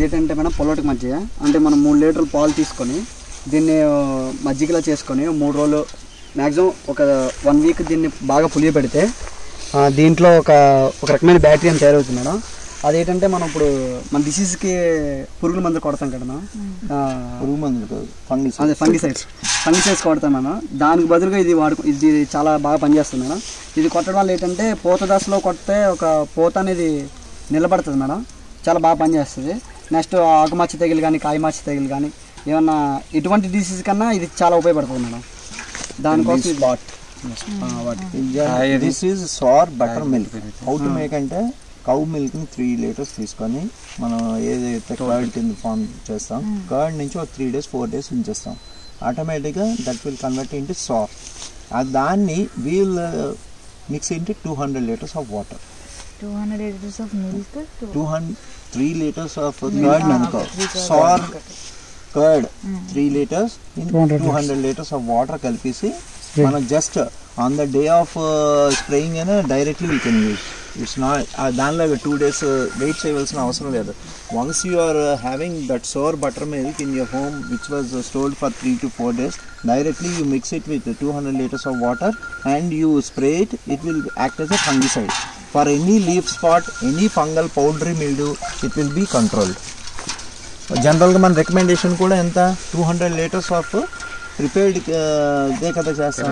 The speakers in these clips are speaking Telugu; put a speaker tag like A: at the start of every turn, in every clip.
A: ఏంటంటే మేడం పొలోటికి మజ్జిగ అంటే మనం మూడు లీటర్లు పాలు తీసుకొని దీన్ని ఆ, మజ్జిగలా చేసుకొని మూడు రోజులు మ్యాక్సిమం ఒక వన్ వీక్ దీన్ని బాగా పులియ పెడితే ఆ, దీంట్లో ఒక ఒక రకమైన బ్యాటరీ అని తయారవుతుంది మేడం అదేంటంటే మనం ఇప్పుడు మన డిసీజ్కి పురుగుల మందులు కొడతాం కదా మనం ఆ,
B: పురుగు మందులు కాదు ఫంగిస్
A: అదే ఫంగిసైడ్స్ ఫంగిసైడ్స్ కొడతాం మేడం దానికి బదులుగా ఇది వాడుకు ఇది చాలా బాగా పనిచేస్తుంది మేడం ఇది కొట్టడం వల్ల ఏంటంటే పూత దశలో కొడితే ఒక పూత అనేది నిలబడుతుంది మేడం చాలా బాగా పనిచేస్తుంది నెక్స్ట్ ఆకుమచ్చ తెగులు కానీ కాయమచ్చ తెగులు కానీ ఏమన్నా ఎటువంటి డిసీజ్ కన్నా ఇది చాలా ఉపయోగపడుతుంది మేడం దానికోసం ఇది- ఆ, వాటి
B: this is sour butter milk how to make అంటే కౌ మిల్క్ ని త్రీ లీటర్స్ తీసుకొని మనం ఏదైతే కర్డ్ కింద ఫామ్ చేస్తాం కర్డ్ నుంచి ఒక త్రీ డేస్ ఫోర్ డేస్ ఉంచేస్తాం ఆటోమేటిక్గా that will convert into sour దాన్ని we'll mix into two hundred litres of water
C: 200 liters of milk. to-
B: two hundred three litres of curd అనుకో sour curd three litres in two hundred litres of water కలిపేసి మనం just on the day of spraying అయినా directly we can use it's not దానిలో టూ డేస్ వెయిట్ చేయవలసిన అవసరం లేదు once you are having that sour butter milk in your home which was stored for three to four days directly you mix it with two hundred litres of water and you spray it it will act as a fungicide for any leaf spot any fungal powdery mildew it will be controlled జనరల్గా మన రికమెండేషన్ కూడా ఎంత two hundred litres of prepared ఇదే కదా చేస్తాం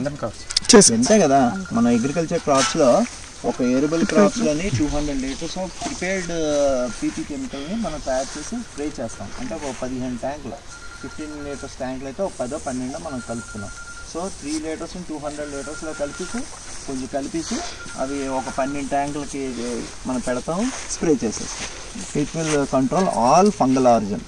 B: అంతే కదా మన అగ్రికల్చర్ క్రాప్స్లో ఒక arable క్రాప్స్లోని two hundred litres of prepared P కెమికల్ని మనం తయారు చేసి స్ప్రే చేస్తాం అంటే ఒక పదిహేను ట్యాంకులు ఫిఫ్టీన్ లీటర్స్ ట్యాంకులు అయితే ఒక పదో పన్నెండో మనం కలుపుతున్నాం so three litres two hundred లీటర్స్లో కలిపేసి కొంచెం కలిపేసి అవి ఒక పన్నెండు ట్యాంకులకి మనం పెడతాం స్ప్రే చేసేస్తాం it will control all fungal origin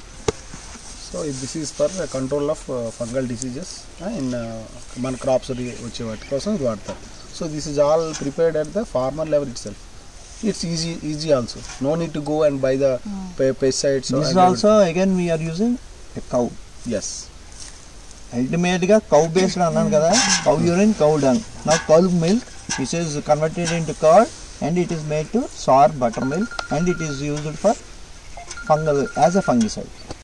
D: so this is for control of fungal diseases in మన క్రాప్స్ వచ్చే వాటి కోసం ఇది వాడతారు so this is all prepared at the farmer level itself it's easy easy also no need to go and buy the pesticides
B: this also again we're using a cow
D: as
B: ultimate గా కౌ బేస్డ్ అన్నాను కదా కౌ యూరిన్ కౌ డంగ్ నా cow milk which is converted into curd and it is made to sour butter milk and it is used for fungal as a fungicide